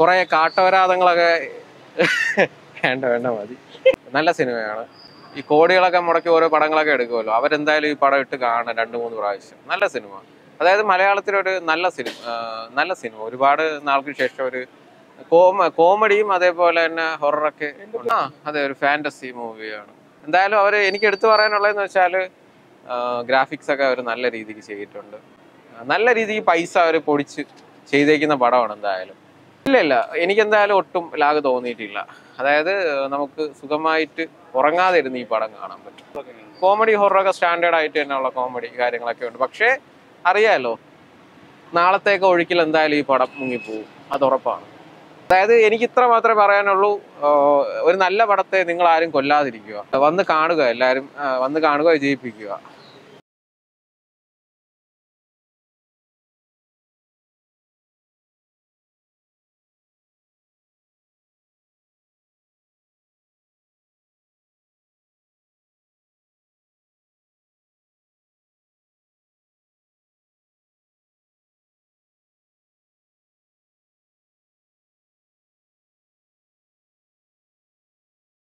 കുറെ കാട്ടവരാതങ്ങളൊക്കെ വേണ്ട വേണ്ട മതി നല്ല സിനിമയാണ് ഈ കോടികളൊക്കെ മുടക്കി ഓരോ പടങ്ങളൊക്കെ എടുക്കുമല്ലോ അവരെന്തായാലും ഈ പടം ഇട്ട് കാണണം രണ്ട് മൂന്ന് പ്രാവശ്യം നല്ല സിനിമ അതായത് മലയാളത്തിലൊരു നല്ല സിനിമ നല്ല സിനിമ ഒരുപാട് നാൾക്ക് ശേഷം ഒരു കോമ കോമഡിയും അതേപോലെ തന്നെ ഹൊററൊക്കെ ആ അതെ ഒരു ഫാന്റസി മൂവിയാണ് എന്തായാലും അവർ എനിക്ക് എടുത്തു പറയാനുള്ളതെന്ന് വെച്ചാൽ ഗ്രാഫിക്സ് ഒക്കെ അവർ നല്ല രീതിക്ക് ചെയ്തിട്ടുണ്ട് ആ, നല്ല രീതിക്ക് പൈസ അവർ പൊടിച്ച് ചെയ്തേക്കുന്ന പടമാണ് എന്തായാലും ഇല്ല ഇല്ല എനിക്ക് എന്തായാലും ഒട്ടും ലാഗ് തോന്നിയിട്ടില്ല അതായത് നമുക്ക് സുഖമായിട്ട് ഉറങ്ങാതെ ഇരുന്ന് ഈ പടം കാണാൻ പറ്റും കോമഡി ഹൊററൊക്കെ സ്റ്റാൻഡേർഡ് ആയിട്ട് തന്നെയുള്ള കോമഡി കാര്യങ്ങളൊക്കെ ഉണ്ട് പക്ഷേ അറിയാലോ നാളത്തേക്ക് ഒഴുക്കിൽ എന്തായാലും ഈ പടം മുങ്ങിപ്പോവും അത് ഉറപ്പാണ് അതായത് എനിക്ക് ഇത്ര മാത്രമേ പറയാനുള്ളൂ ആഹ് ഒരു നല്ല പടത്തെ നിങ്ങൾ ആരും കൊല്ലാതിരിക്കുക വന്ന് കാണുക എല്ലാവരും ആഹ് വന്ന് കാണുക വിജയിപ്പിക്കുക